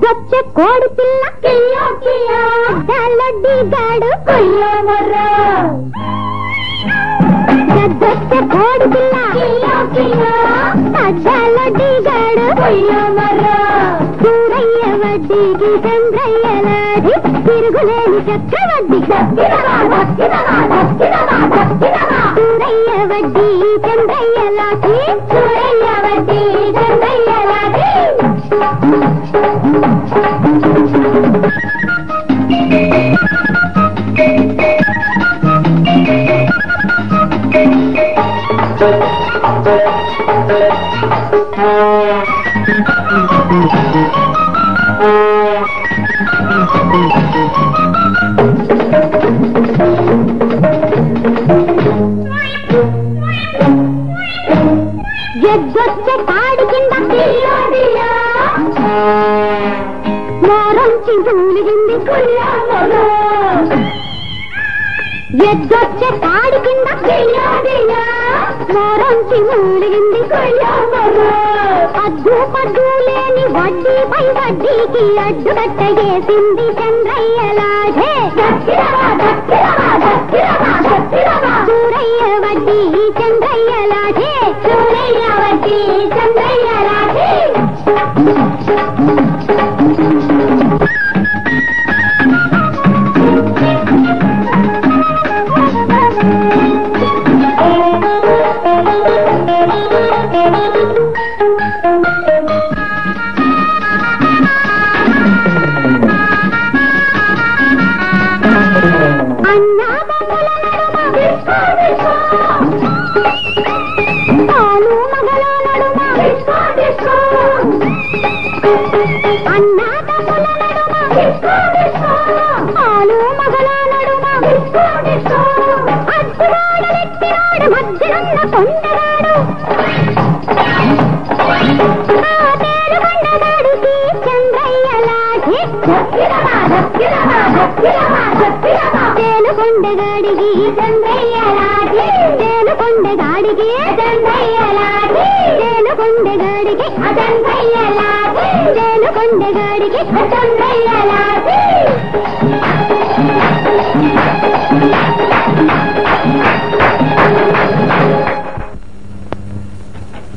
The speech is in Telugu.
ఎద్దొచ్చే కోడి పిల్ల లడ్డి గాడు ఎద్దొచ్చే కోడి పిల్ల లడ్డి గాడు సూరయ్య వడ్డీకి చంద్రయ్యలాడి తిరుగులేని చక్రవడ్డీ సూరయ్య వడ్డీ చంద్రయ్యలాడి సూరయ్య వడ్డీ చంద్రయ్యలాడి ఎగ్గొచ్చే కాడి కింద మోరంచి తూలిగింది ఎగ్గొచ్చే కాడి కింద మోరంచి మూలిగింది అద్దు పద్దు లేని వడ్డీపై వడ్డీకి అడ్డుకట్ట వేసింది చంద్రయ్యలాగే సూరయ్య వడ్డీ చంద్రయ్యలాగే సూరయ్య వడ్డీ చంద్రయ్యలాగే అన్నాదమ్ముల నడుమ తాను మగల నడుమ అన్నాదమ్ముల నడుమ తాను మగల నడుమ అద్దువాడలెత్తినాడు మధ్యనున్న కొండగాడు ఆ తేలుకొండగాడికి చంద్రయ్యలాగే తేలుకొండగాడికి చంద్రయ్యలాగే తేలుకొండగాడికి చంద్రయ్యలాగే తేలుకొండగాడికి చంద్రయ్యలాగే తేలుకొండగాడికి చంద్రయ్యలాగే